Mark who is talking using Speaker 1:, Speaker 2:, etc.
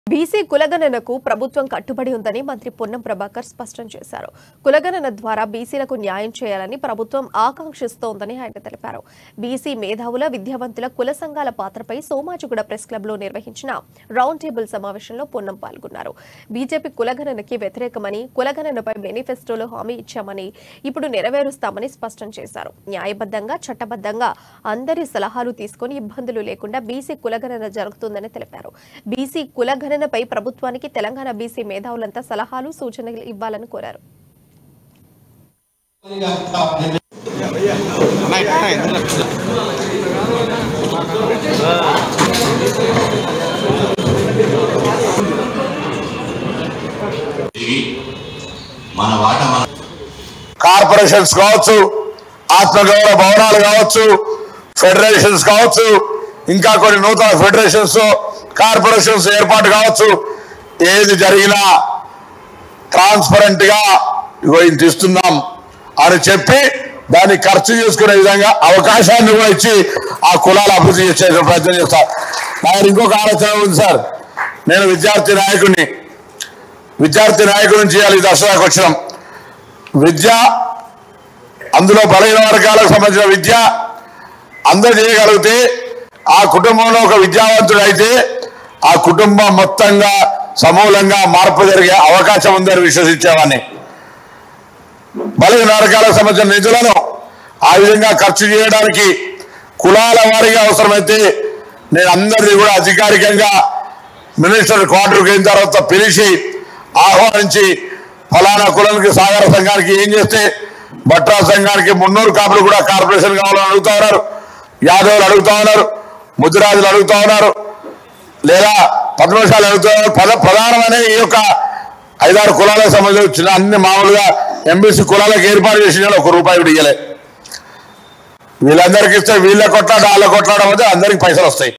Speaker 1: BC కులగణనకు ప్రభుత్వం కట్టుబడి ఉందని మంత్రి పొన్నం ప్రభాకర్ స్పష్టం చేశారు కులగణన ద్వారా బీసీలకు న్యాయం చేయాలని ప్రభుత్వం ఆకాంక్షిస్తోందని ఆయన తెలిపారు బీసీ మేధావుల విద్యావంతుల కుల సంఘాల పాత్రపై సోమాజిగూడ ప్రెస్ క్లబ్ లో నిర్వహించిన రౌండ్ టేబుల్ సమావేశంలో పొన్నం పాల్గొన్నారు బీజేపీ కులగణనకి వ్యతిరేకమని కులగణనపై మేనిఫెస్టోలో హామీ ఇచ్చామని ఇప్పుడు నెరవేరుస్తామని స్పష్టం చేశారు న్యాయబద్ధంగా చట్టబద్ధంగా అందరి సలహాలు తీసుకుని ఇబ్బందులు లేకుండా బీసీ కులగణన జరుగుతుందని తెలిపారు బీసీ కులగణనపై ప్రభుత్వానికి తెలంగాణ బీసీ మేధావులంతా సలహాలు సూచనలు ఇవ్వాలని కోరారు
Speaker 2: ఇవి మన వాట మన
Speaker 3: కార్పొరేషన్స్ కావచ్చు ఆత్మగౌరవ భవనాలు కావచ్చు ఫెడరేషన్స్ కావచ్చు ఇంకా కొన్ని నూతన ఫెడరేషన్స్ కార్పొరేషన్స్ ఏర్పాటు కావచ్చు ఏది జరిగినా ట్రాన్స్పరెంట్ గా ఇగో ఇంత ఇస్తున్నాం అని చెప్పి దాన్ని ఖర్చు చేసుకునే విధంగా అవకాశాన్ని కూడా ఇచ్చి ఆ కులాలు అభివృద్ధి చేసే ప్రయత్నం చేస్తారు నాకు ఇంకొక ఆలోచన ఉంది సార్ నేను విద్యార్థి నాయకుడిని విద్యార్థి నాయకుడి నుంచి ఇవాళ ఈ దసరాకు వచ్చినాం విద్య అందులో బలహీన వర్గాలకు సంబంధించిన విద్య అందరు చేయగలిగితే ఆ కుటుంబంలో ఒక విద్యావంతుడు అయితే ఆ కుటుంబం మొత్తంగా సమూలంగా మార్పు జరిగే అవకాశం ఉందని విశ్వసించేవాడిని బలహీన వర్గాలకు సంబంధించిన నిధులను ఆ విధంగా ఖర్చు చేయడానికి కులాల వారీగా అవసరమైతే నేను అందరినీ కూడా అధికారికంగా మినిస్టర్ క్వార్టర్కి అయిన తర్వాత పిలిచి ఆహ్వానించి ఫలానా కులానికి సాగర సంఘానికి ఏం చేస్తే భట్రా సంఘానికి మున్నూరు కాపులు కూడా కార్పొరేషన్ కావాలని అడుగుతా ఉన్నారు యాదవులు అడుగుతా ఉన్నారు ముద్దురాజులు అడుగుతా ఉన్నారు లేదా పద్మశాలు అడుగుతా ఉన్నారు పద ప్రధానమైన ఈ యొక్క ఐదారు కులాలకు సంబంధించిన అన్ని మామూలుగా ఎంబీసీ కులాలకు ఏర్పాటు చేసిన ఒక రూపాయి కూడా ఇయ్యలే వీళ్ళందరికీ ఇస్తే వీళ్ళ కొట్లాట వాళ్ళ కొట్లాడడం అయితే అందరికి పైసలు వస్తాయి